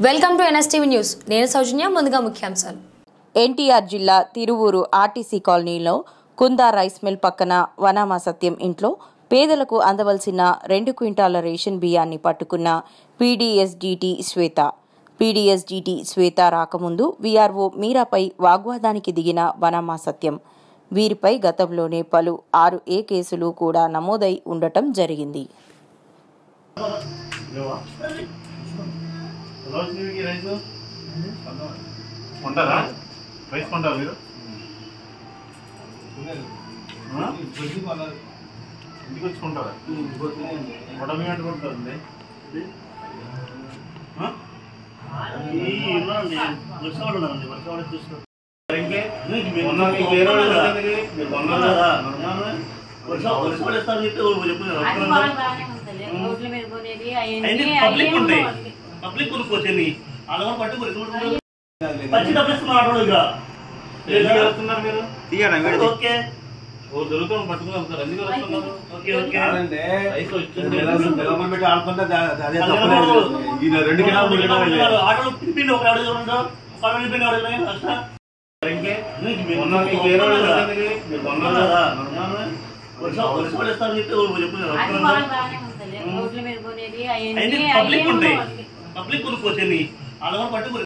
Welcome to NSTV news నేను సౌజన్య ముందుగా ముఖ్యాంశాలు ఎన్టీఆర్ జిల్లా తిరువూరు ఆర్టీసీ కాలనీలో కుందా రైస్ మిల్ పక్కన వనామా సత్యం ఇంట్లో పేదలకు అందవలసిన రెండు క్వింటాల రేషన్ బియ్యాన్ని పట్టుకున్న పీడీఎస్డీటీ శ్వేత పీడీఎస్డీటీ శ్వేత రాకముందు వీఆర్ఓ మీరాపై వాగ్వాదానికి దిగిన వనామా సత్యం వీరిపై గతంలోనే పలు ఆరు ఏ కేసులు కూడా నమోదై ఉండటం జరిగింది రోజు ఈ రైతు కొంటారా రైస్ కొంటారా మీరు ఆ? ఇంటికి వచ్చి కొంటారా పొడవ గంట కొంటారండి ఆ? ఇంకే? మొన్న మీకు వేరే వాళ్ళు కొట్టేందుకు? మీరు కొన్నారు కదా? పబ్లిక్ ఉంటాయి పబ్లిక్ కొనుక్కోవచ్చండి అలా పట్టుకోరు పచ్చి డబ్బులు ఇస్తున్నాడు ఇక ఎందుకు వస్తున్నారు మీరు ఓకే ఓ దొరుకుతాం పట్టుకుని సార్ ఎందుకు వస్తున్నారు ఓకే ఓకే రైస్ వచ్చింది రెండు కిలో మూడు కిలో ఆటోలో పిలిపిండి ఒక ఎవరు చూడండి పళ్ళు పిలిపిండి ఎవరు అసలు ఇంకే? మొన్న మీకు వేరే వాళ్ళు కొట్టేందుకు? మీరు కొన్నారు కదా? ఒరిజినల్ వాళ్ళు ఇస్తారని చెప్పి చెప్తున్నారు రోడ్ల మీద కొనేది అయితే అవన్నీ పబ్లిక్ ఉంటాయి అయ్యేమో పబ్లిక్ కొనుక్కోవచ్చండి అలా పట్టుకోరు